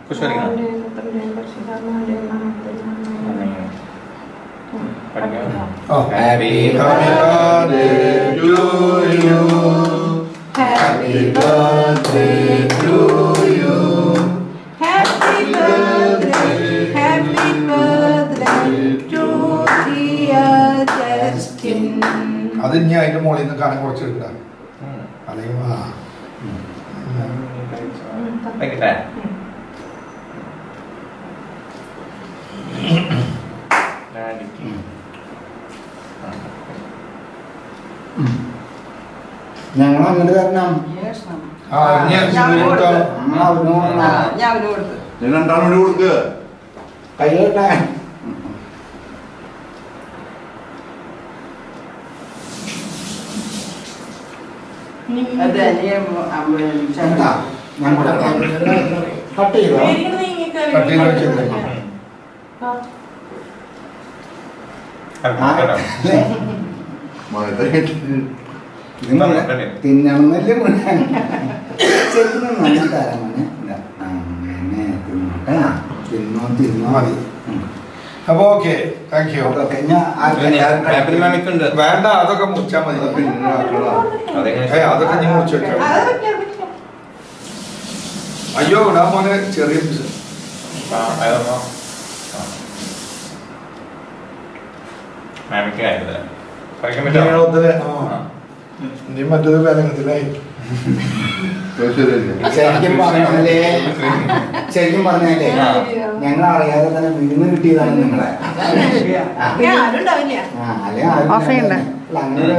പുഷ്പരിക്കണം Happy birthday to you. Happy birthday to you. Happy birthday, happy birthday to dear Justin. അത് ഇനി അതിന്റെ മുകളിൽ നിന്ന് കാണാൻ കുറച്ച് എടുക്കാം അല്ലെങ്കിൽ വാ വയ്ക്കട്ടെ ഡാഡിക്ക് ഞങ്ങൾ അങ്ങോട്ട് തരണം Yes, ma'am. ആ ഇനി ഞാൻ ഇത് കൊടുക്കാം. നമ്മൾ അവനോട് ആ, ഞാൻ അവന് കൊടുത്തു ഞാൻ രണ്ടാമത് കൊടുക്കുക കൈ കെട്ടാൻ അതെ നീ അമ്മ എന്താ ഞാൻ കട്ട് ചെയ്തോ കട്ട് ചെയ്ത് വെച്ചിട്ട്. ആ, കേട്ടോ മഴത്തെ കേട്ടിട്ട് നിങ്ങൾ തിന്നണമെന്നല്ലേ മുഴുവൻ ശരിക്കും നല്ല തരാമാണ് അങ്ങനെ തിന്നോട്ടെ തിന്നോ തിന്നോ മതി. അപ്പൊ ഓക്കെ താങ്ക് യു അതൊക്കെ ഞാൻ ആർക്കെല്ലാവരും ആപ്പിൾ മാമിക്കുണ്ട് വേണ്ട അതൊക്കെ മുറിച്ചാൽ മതി പിന്നെ ആക്കടാ അതെങ്ങനെ ഏയ്, അതൊക്കെ നീ മുറിച്ച് വെക്കാം അയ്യോ ഇടാ മോനെ ചെറിയ പീസ് ആ, അതൊന്നോ ആ. മാമിക്ക് ആയിരുന്നില്ല കഴിക്കാൻ പറ്റുമോ നീളത്തില് ആ. നീ മറ്റേത് വേലങ്ങത്തിലായി ശരിയല്ലേ ശരിക്കും പറഞ്ഞാലേ ശരിക്കും പറഞ്ഞാലേ ആ. ഞങ്ങൾ അറിയാതെ തന്നെ വീണ് കിട്ടിയതാണ് നിങ്ങളെ ആ. ആരുണ്ടാവില്ല ആ, അല്ലേ ആരും ഓഫ് ചെയ്യണ്ടേ? അല്ല, അങ്ങനെ